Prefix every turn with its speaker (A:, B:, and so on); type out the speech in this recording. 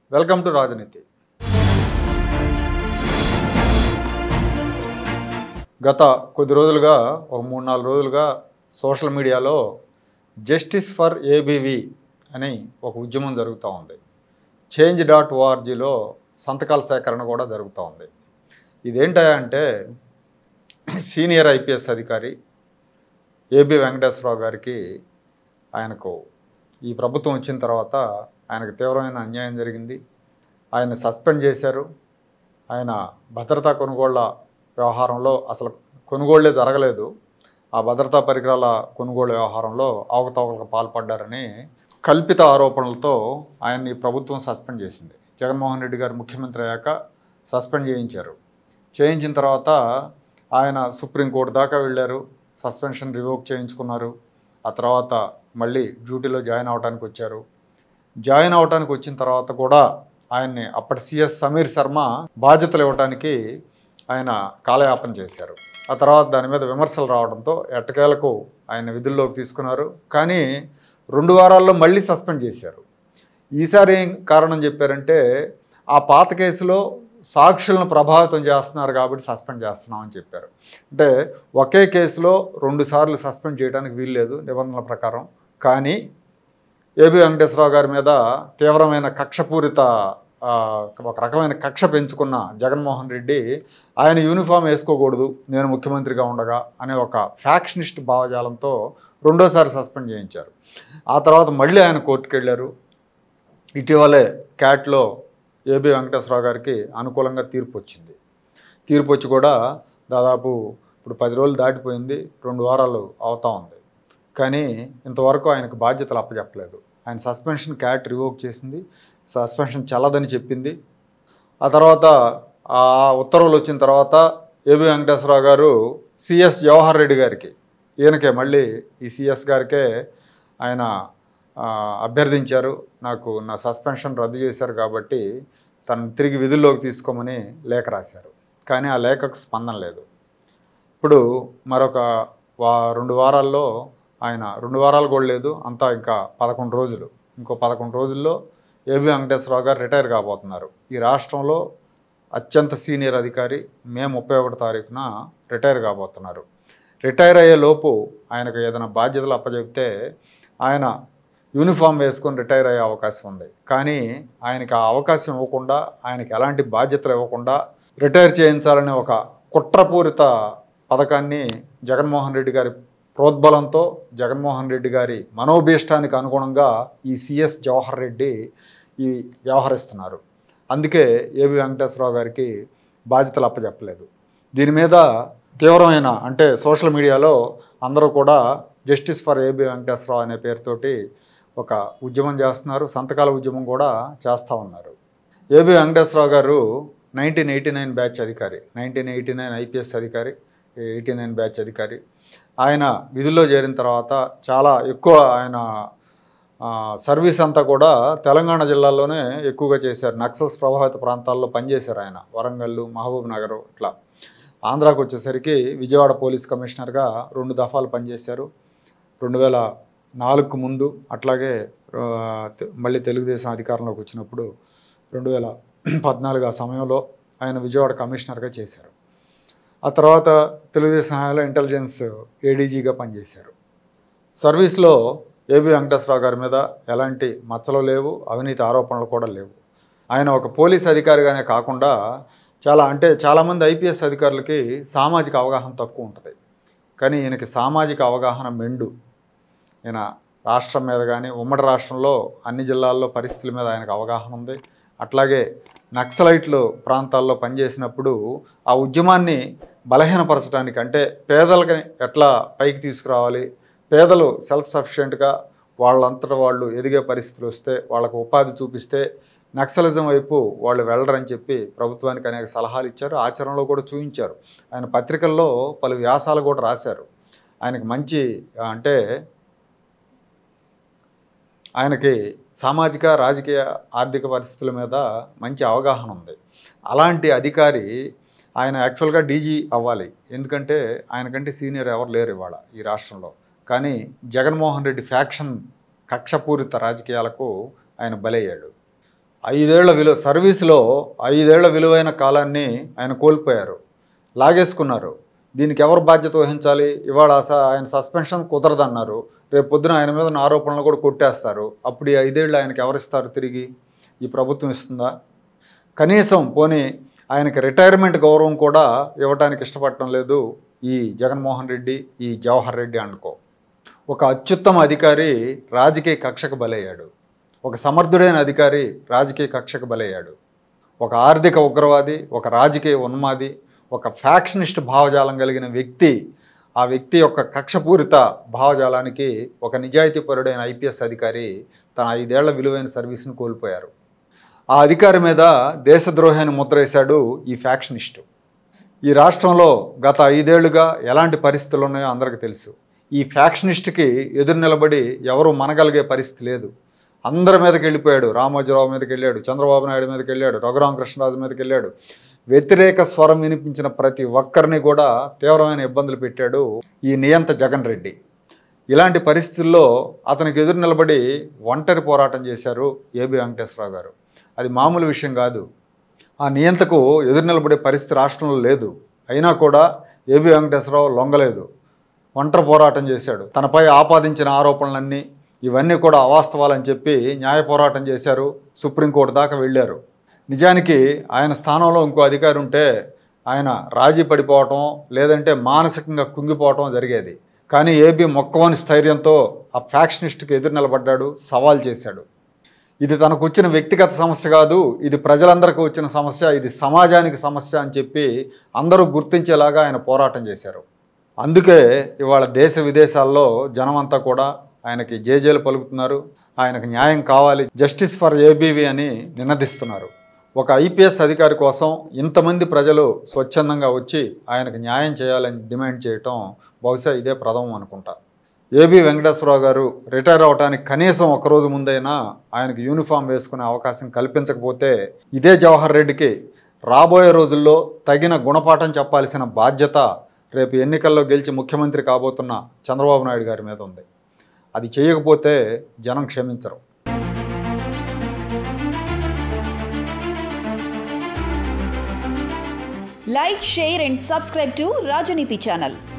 A: Welcome to రాజనీతి గత కొద్ది రోజులుగా ఒక మూడు నాలుగు రోజులుగా సోషల్ మీడియాలో జస్టిస్ ఫర్ ఏబీవీ అని ఒక ఉద్యమం జరుగుతూ ఉంది చేంజ్ డాట్ ఓఆర్జీలో సంతకాల సేకరణ కూడా జరుగుతూ ఉంది ఇదేంటా అంటే సీనియర్ ఐపీఎస్ అధికారి ఏబి వెంకటేశ్వరరావు గారికి ఆయనకు ఈ ప్రభుత్వం వచ్చిన తర్వాత ఆయనకు తీవ్రమైన అన్యాయం జరిగింది ఆయన సస్పెండ్ చేశారు ఆయన భద్రతా కొనుగోళ్ల వ్యవహారంలో అసలు కొనుగోళ్లే జరగలేదు ఆ భద్రతా పరికరాల కొనుగోలు వ్యవహారంలో అవకతవకలకు పాల్పడ్డారని కల్పిత ఆరోపణలతో ఆయన్ని ప్రభుత్వం సస్పెండ్ చేసింది జగన్మోహన్ రెడ్డి గారు ముఖ్యమంత్రి అయ్యాక సస్పెండ్ చేయించారు చేయించిన తర్వాత ఆయన సుప్రీంకోర్టు దాకా వెళ్ళారు సస్పెన్షన్ రివోక్ చేయించుకున్నారు ఆ తర్వాత మళ్ళీ డ్యూటీలో జాయిన్ అవడానికి వచ్చారు జాయిన్ అవడానికి వచ్చిన తర్వాత కూడా ఆయన్ని అప్పటి సిఎస్ సమీర్ శర్మ బాధ్యతలు ఇవ్వడానికి ఆయన కాలయాపన చేశారు ఆ తర్వాత దాని మీద విమర్శలు రావడంతో ఎట్టకేలకు ఆయన విధుల్లోకి తీసుకున్నారు కానీ రెండు వారాల్లో మళ్ళీ సస్పెండ్ చేశారు ఈసారి ఏం కారణం చెప్పారంటే ఆ పాత కేసులో సాక్షులను ప్రభావితం చేస్తున్నారు కాబట్టి సస్పెండ్ చేస్తున్నామని చెప్పారు అంటే ఒకే కేసులో రెండు సార్లు సస్పెండ్ చేయడానికి వీల్లేదు నిబంధనల ప్రకారం కానీ ఏబి వెంకటేశ్వరరావు గారి మీద తీవ్రమైన కక్షపూరిత ఆ, ఒక రకమైన కక్ష పెంచుకున్న జగన్మోహన్ రెడ్డి ఆయన యూనిఫామ్ వేసుకోకూడదు నేను ముఖ్యమంత్రిగా ఉండగా అనే ఒక ఫ్యాక్షనిస్ట్ భావజాలంతో రెండోసారి సస్పెండ్ చేయించారు ఆ తర్వాత మళ్ళీ ఆయన కోర్టుకు వెళ్ళారు ఇటీవలే క్యాట్లో ఏబి వెంకటేశ్వరరావు గారికి అనుకూలంగా తీర్పు వచ్చింది తీర్పు వచ్చి కూడా దాదాపు ఇప్పుడు పది రోజులు దాటిపోయింది రెండు వారాలు అవుతా ఉంది కానీ ఇంతవరకు ఆయనకు బాధ్యతలు అప్పచెప్పలేదు ఆయన సస్పెన్షన్ క్యాట్ రివోక్ చేసింది సస్పెన్షన్ చల్లదని చెప్పింది ఆ తర్వాత ఆ ఉత్తర్వులు వచ్చిన తర్వాత ఏబి వెంకటేశ్వరరావు గారు సిఎస్ జవహర్ రెడ్డి గారికి ఈయనకే మళ్ళీ ఈ సిఎస్ గారికే ఆయన ఆ, అభ్యర్థించారు నాకు నా సస్పెన్షన్ రద్దు చేశారు కాబట్టి తను తిరిగి విధుల్లోకి తీసుకోమని లేఖ రాశారు కానీ ఆ లేఖకు స్పందన లేదు ఇప్పుడు మరొక వా రెండు వారాల్లో ఆయన రెండు వారాలు కూడా లేదు అంతా ఇంకా పదకొండు రోజులు ఇంకో పదకొండు రోజుల్లో ఏబి వెంకటేశ్వరరావు గారు రిటైర్ కాబోతున్నారు ఈ రాష్ట్రంలో అత్యంత సీనియర్ అధికారి మే ముప్పై ఒకటి తారీఖున రిటైర్ కాబోతున్నారు రిటైర్ అయ్యే లోపు ఆయనకు ఏదైనా బాధ్యతలు అప్పచెప్తే ఆయన యూనిఫామ్ వేసుకొని రిటైర్ అయ్యే అవకాశం ఉంది కానీ ఆయనకి ఆ అవకాశం ఇవ్వకుండా ఆయనకి ఎలాంటి బాధ్యతలు ఇవ్వకుండా రిటైర్ చేయించాలనే ఒక కుట్రపూరిత పథకాన్ని జగన్మోహన్ రెడ్డి గారి ప్రోద్బలంతో జగన్మోహన్ రెడ్డి గారి మనోభీష్టానికి అనుగుణంగా ఈ సిఎస్ జవహర్ రెడ్డి ఈ వ్యవహరిస్తున్నారు అందుకే ఏబి వెంకటేశ్వరరావు గారికి బాధ్యతలు అప్పచెప్పలేదు దీని మీద తీవ్రమైన అంటే సోషల్ మీడియాలో అందరూ కూడా జస్టిస్ ఫర్ ఏబి వెంకటేశ్వరరావు అనే పేరుతోటి ఒక ఉద్యమం చేస్తున్నారు సంతకాల ఉద్యమం కూడా చేస్తూ ఉన్నారు ఏబి వెంకటేశ్వరరావు గారు నైన్టీన్ ఎయిటీ నైన్ బ్యాచ్ అధికారి నైన్టీన్ ఎయిటీ నైన్ ఐపీఎస్ అధికారి ఎయిటీ నైన్ బ్యాచ్ అధికారి ఆయన విధుల్లో చేరిన తర్వాత చాలా ఎక్కువ ఆయన ఆ, సర్వీస్ అంతా కూడా తెలంగాణ జిల్లాలోనే ఎక్కువగా చేశారు నక్సల్స్ ప్రభావిత ప్రాంతాల్లో పనిచేశారు ఆయన వరంగల్ మహబూబ్ నగర్ ఇట్లా ఆంధ్రాకు వచ్చేసరికి విజయవాడ పోలీస్ కమిషనర్గా రెండు దఫాలు పనిచేశారు రెండు వేల నాలుగుకు ముందు అట్లాగే ఆ, తె- మళ్ళీ తెలుగుదేశం అధికారంలోకి వచ్చినప్పుడు రెండు వేల పద్నాలుగు ఆ సమయంలో ఆయన విజయవాడ కమిషనర్గా చేశారు ఆ తర్వాత తెలుగుదేశం హయాంలో ఇంటెలిజెన్స్ ఏడీజీగా పనిచేశారు సర్వీస్లో ఏబి వెంకటేశ్వరరావు గారి మీద ఎలాంటి మచ్చలు లేవు అవినీతి ఆరోపణలు కూడా లేవు ఆయన ఒక పోలీస్ అధికారిగానే కాకుండా చాలా అంటే చాలామంది ఐపీఎస్ అధికారులకి సామాజిక అవగాహన తక్కువ ఉంటుంది కానీ ఈయనకి సామాజిక అవగాహన మెండు ఈయన రాష్ట్రం మీద కానీ ఉమ్మడి రాష్ట్రంలో అన్ని జిల్లాల్లో పరిస్థితుల మీద ఆయనకు అవగాహన ఉంది అట్లాగే నక్సలైట్లు ప్రాంతాల్లో పనిచేసినప్పుడు ఆ ఉద్యమాన్ని బలహీనపరచడానికి అంటే పేదలకి ఎట్లా పైకి తీసుకురావాలి పేదలు సెల్ఫ్ సఫిషియెంట్గా వాళ్ళంతటా వాళ్ళు ఎదిగే పరిస్థితులు వస్తే వాళ్ళకు ఉపాధి చూపిస్తే నక్సలిజం వైపు వాళ్ళు వెళ్ళరని చెప్పి ప్రభుత్వానికి అనేక సలహాలు ఇచ్చారు ఆచరణలో కూడా చూపించారు ఆయన పత్రికల్లో పలు వ్యాసాలు కూడా రాశారు ఆయనకు మంచి అంటే ఆయనకి సామాజిక రాజకీయ ఆర్థిక పరిస్థితుల మీద మంచి అవగాహన ఉంది అలాంటి అధికారి ఆయన యాక్చువల్గా డీజీ అవ్వాలి ఎందుకంటే ఆయనకంటే సీనియర్ ఎవరు లేరు ఇవాళ ఈ రాష్ట్రంలో కానీ జగన్మోహన్ రెడ్డి ఫ్యాక్షన్ కక్షపూరిత రాజకీయాలకు ఆయన బలయ్యాడు ఐదేళ్ల విలువ సర్వీస్లో ఐదేళ్ల విలువైన కాలాన్ని ఆయన కోల్పోయారు లాగేసుకున్నారు దీనికి ఎవరు బాధ్యత వహించాలి ఇవాళ స- ఆయన సస్పెన్షన్ కుదరదన్నారు రేపు పొద్దున ఆయన మీద ఉన్న ఆరోపణలు కూడా కొట్టేస్తారు అప్పుడు ఈ ఐదేళ్ళు ఆయనకి ఎవరిస్తారు తిరిగి ఈ ప్రభుత్వం ఇస్తుందా కనీసం పోనీ ఆయనకి రిటైర్మెంట్ గౌరవం కూడా ఇవ్వడానికి ఇష్టపడటం లేదు ఈ జగన్మోహన్ రెడ్డి ఈ జవహర్ రెడ్డి అనుకో ఒక అత్యుత్తమ అధికారి రాజకీయ కక్షకు బలయ్యాడు ఒక సమర్థుడైన అధికారి రాజకీయ కక్షకు బలయ్యాడు ఒక ఆర్థిక ఉగ్రవాది ఒక రాజకీయ ఉన్మాది ఒక ఫ్యాక్షనిస్ట్ భావజాలం కలిగిన వ్యక్తి ఆ వ్యక్తి యొక్క కక్షపూరిత భావజాలానికి ఒక నిజాయితీపరుడైన ఐపీఎస్ అధికారి తన ఐదేళ్ల విలువైన సర్వీస్ను కోల్పోయారు ఆ అధికారి మీద దేశద్రోహాన్ని ముద్రేశాడు ఈ ఫ్యాక్షనిస్టు ఈ రాష్ట్రంలో గత ఐదేళ్లుగా ఎలాంటి పరిస్థితులు ఉన్నాయో అందరికీ తెలుసు ఈ ఫ్యాక్షనిస్ట్కి ఎదురు నిలబడి ఎవరు మనగలిగే పరిస్థితి లేదు అందరి మీదకి వెళ్ళిపోయాడు రామోజీరావు మీదకి వెళ్ళాడు చంద్రబాబు నాయుడు మీదకి వెళ్ళాడు రఘురామకృష్ణరాజు మీదకి వెళ్ళాడు వ్యతిరేక స్వరం వినిపించిన ప్రతి ఒక్కరిని కూడా తీవ్రమైన ఇబ్బందులు పెట్టాడు ఈ నియంత జగన్ రెడ్డి ఇలాంటి పరిస్థితుల్లో అతనికి ఎదురు నిలబడి ఒంటరి పోరాటం చేశారు ఏబి వెంకటేశ్వరరావు గారు అది మామూలు విషయం కాదు ఆ నియంతకు ఎదురు నిలబడే పరిస్థితి రాష్ట్రంలో లేదు అయినా కూడా ఏబి వెంకటేశ్వరరావు లొంగలేదు ఒంటరి పోరాటం చేశాడు తనపై ఆపాదించిన ఆరోపణలన్నీ ఇవన్నీ కూడా అవాస్తవాలని చెప్పి న్యాయ పోరాటం చేశారు సుప్రీంకోర్టు దాకా వెళ్ళారు నిజానికి ఆయన స్థానంలో ఇంకో అధికారి ఉంటే ఆయన రాజీ పడిపోవటం లేదంటే మానసికంగా కుంగిపోవటం జరిగేది కానీ ఏబి మొక్కవని స్థైర్యంతో ఆ ఫ్యాక్షనిస్ట్కి ఎదురు నిలబడ్డాడు సవాల్ చేశాడు ఇది తనకు వచ్చిన వ్యక్తిగత సమస్య కాదు ఇది ప్రజలందరికీ వచ్చిన సమస్య ఇది సమాజానికి సమస్య అని చెప్పి అందరూ గుర్తించేలాగా ఆయన పోరాటం చేశారు అందుకే ఇవాళ దేశ విదేశాల్లో జనమంతా కూడా ఆయనకి జేజేలు పలుకుతున్నారు ఆయనకు న్యాయం కావాలి జస్టిస్ ఫర్ ఏబీవీ అని నినదిస్తున్నారు ఒక ఐపీఎస్ అధికారి కోసం ఇంతమంది ప్రజలు స్వచ్ఛందంగా వచ్చి ఆయనకు న్యాయం చేయాలని డిమాండ్ చేయటం బహుశా ఇదే ప్రథమం అనుకుంటా ఏబి వెంకటేశ్వరరావు గారు రిటైర్ అవడానికి కనీసం ఒకరోజు ముందైనా ఆయనకు యూనిఫామ్ వేసుకునే అవకాశం కల్పించకపోతే ఇదే జవహర్ రెడ్డికి రాబోయే రోజుల్లో తగిన గుణపాఠం చెప్పాల్సిన బాధ్యత రేపు ఎన్నికల్లో గెలిచి ముఖ్యమంత్రి కాబోతున్న చంద్రబాబు నాయుడు గారి మీద ఉంది అది చేయకపోతే జనం క్షమించరు
B: Like, share, and subscribe to Rajaniti channel.